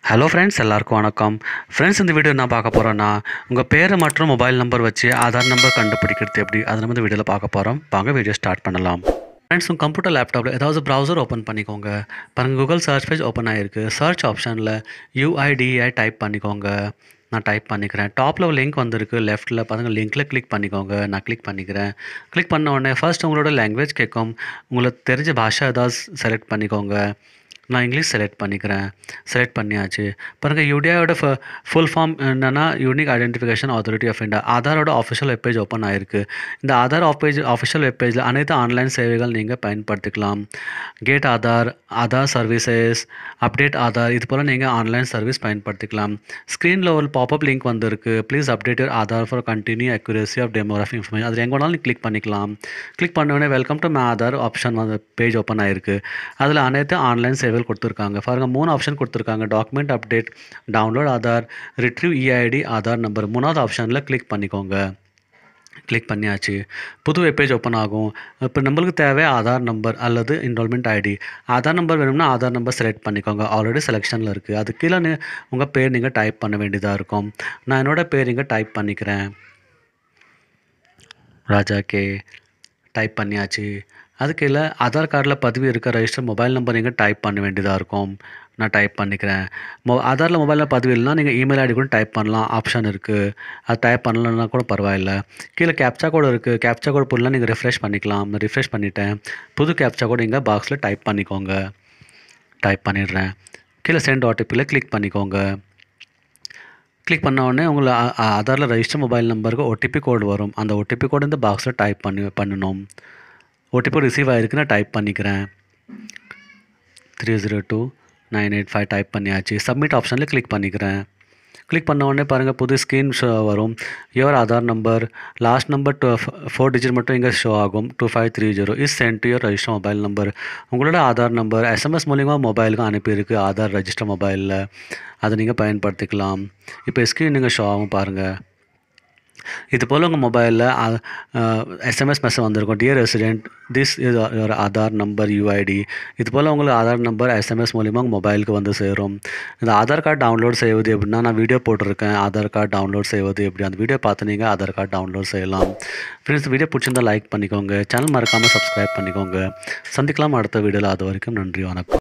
hello friends எல்லாருக்கும் வணக்கம் friends இந்த வீடியோ என்ன பார்க்க போகிறோன்னா உங்கள் பேர் மற்றும் மொபைல் நம்பர் வச்சு ஆதார் நம்பர் கண்டுபிடிக்கிறது எப்படி அதை நம்ம இந்த வீடியோவில் பார்க்க போகிறோம் வாங்க வீடியோ ஸ்டார்ட் பண்ணலாம் ஃப்ரெண்ட்ஸ் உங்கள் கம்ப்யூட்டர் லேப்டாப்பில் ஏதாவது ப்ரௌசர் ஓப்பன் பண்ணிக்கோங்க பாருங்கள் கூகுள் சர்ச் பேஜ் ஓப்பன் ஆகிருக்கு சர்ச் ஆப்ஷனில் யூஐடிஐ டைப் பண்ணிக்கோங்க நான் டைப் பண்ணிக்கிறேன் டாப்பில் ஒரு லிங்க் வந்திருக்கு லெஃப்ட்டில் பாருங்கள் லிங்க்கில் கிளிக் பண்ணிக்கோங்க நான் கிளிக் பண்ணிக்கிறேன் கிளிக் பண்ண உடனே ஃபர்ஸ்ட் உங்களோட லாங்குவேஜ் கேட்கும் உங்களுக்கு தெரிஞ்ச பாஷா ஏதாவது செலக்ட் பண்ணிக்கோங்க நான் இங்கிலீஷ் செலக்ட் பண்ணிக்கிறேன் செலக்ட் பண்ணியாச்சு பாருங்கள் யூடியாவோட ஃபுல் ஃபார்ம் என்னென்னா unique identification authority of India ஆதாரோட ஆஃபிஷியல் வெப்பேஜ் ஓப்பன் ஆயிருக்கு இந்த ஆதார் ஆஃபேஜ் ஆஃபிஷியல் வெப்பேஜில் அனைத்து ஆன்லைன் சேவைகள் நீங்கள் பயன்படுத்திக்கலாம் get Aadhaar Aadhaar services update Aadhaar இது போல் நீங்கள் ஆன்லைன் சர்வீஸ் பயன்படுத்திக்கலாம் ஸ்க்ரீனில் ஒரு பாப்அப் லிங்க் வந்திருக்கு please update your Aadhaar for continue accuracy of demography information அது எங்கே வேணாலும் கிளிக் பண்ணிக்கலாம் கிளிக் பண்ண உடனே welcome to my Aadhaar option வந்து பேஜ் ஓப்பன் ஆயிருக்கு அதில் அனைத்து ஆன்லைன் சேவைகள் கொடுத்துருக்காங்க பாருங்க மூணு ஆப்ஷன் கொடுத்துருக்காங்க document update download Aadhaar retrieve EID Aadhaar number மூணாவது ஆப்ஷனில் கிளிக் பண்ணிக்கோங்க கிளிக் பண்ணியாச்சு புது வெப்பேஜ் ஓப்பன் ஆகும் இப்போ நம்மளுக்கு தேவை ஆதார் நம்பர் அல்லது என்ரோல்மெண்ட் ஐடி ஆதார் நம்பர் வேணும்னா ஆதார் நம்பர் செலக்ட் பண்ணிக்கோங்க ஆல்ரெடி செலெக்ஷனில் இருக்குது அது கீழே நீ- உங்கள் பேர் நீங்கள் டைப் பண்ண வேண்டியதாக இருக்கும் நான் என்னோட பேர் இங்கே டைப் பண்ணிக்கிறேன் ராஜா கே டைப் பண்ணியாச்சு அது கீழே ஆதார் கார்டில் பதிவு இருக்க ரெஜிஸ்டர் மொபைல் நம்பர் நீங்கள் டைப் பண்ண வேண்டியதாக இருக்கும் நான் டைப் பண்ணிக்கிறேன் மொ ஆதாரில் மொபைலில் பதிவு இல்லைனா நீங்கள் இமெயில் ஐடி கூட டைப் பண்ணலாம் ஆப்ஷன் இருக்குது அது டைப் பண்ணலன்னா கூட பரவாயில்ல கீழே கேப்சா கோடு இருக்குது கேப்சா கோடு புரியலாம் நீங்கள் ரிஃப்ரெஷ் பண்ணிக்கலாம் நான் ரிஃப்ரெஷ் பண்ணிட்டேன் புது கேப்சா கோடு இங்கே பாக்ஸில் டைப் பண்ணிக்கோங்க டைப் பண்ணிடுறேன் கீழே சென்ட் ஓடிபியில் கிளிக் பண்ணிக்கோங்க கிளிக் பண்ண உடனே உங்களை ஆ- ஆ- ஆதாரில் ரெஜிஸ்டர் மொபைல் நம்பருக்கு ஓடிபி கோடு வரும் அந்த ஓடிபி கோடு இந்த பாக்ஸில் டைப் பண்ணி பண்ணணும் ஓடிபி ரிசீவ் ஆகிருக்கு நான் டைப் பண்ணிக்கிறேன் three zero two nine eight five type பண்ணியாச்சு சப்மிட் ஆப்ஷனில் கிளிக் பண்ணிக்கிறேன் கிளிக் பண்ண உடனே பாருங்கள் புது ஸ்க்ரீன் ஷோ வரும் your Aadhaar number last number two four digit மட்டும் இங்கே ஷோ ஆகும் two five three zero is sent to your register mobile number உங்களோட ஆதார் நம்பர் எஸ்எம்எஸ் மூலிமா மொபைலுக்கு அனுப்பியிருக்கு ஆதார் ரெஜிஸ்டர் மொபைலில் அதை நீங்கள் பயன்படுத்திக்கலாம் இப்போ ஸ்க்ரீன் நீங்கள் ஷோ ஆகும் பாருங்கள் இது போல் உங்கள் மொபைலில் எஸ்எம்எஸ் மெசேஜ் வந்திருக்கும் dear resident this is your Aadhaar number UID இது போல் உங்களுக்கு ஆதார் நம்பர் எஸ்எம்எஸ் மூலிமா உங்கள் மொபைலுக்கு வந்து சேரும் இந்த ஆதார் கார்டு டவுன்லோட் செய்வது எப்படின்னா நான் வீடியோ போட்டிருக்கேன் ஆதார் கார்டு டவுன்லோட் செய்வது எப்படி அந்த வீடியோ பார்த்து நீங்கள் ஆதார் கார்டு டவுன்லோட் செய்யலாம் ஃப்ரெண்ட்ஸ் வீடியோ பிடிச்சிருந்தா லைக் பண்ணிக்கோங்க சேனல் மறக்காமல் சப்ஸ்கிரைப் பண்ணிக்கோங்க சந்திக்கலாம் அடுத்த வீடியோவில் அது வரைக்கும் நன்றி வணக்கம்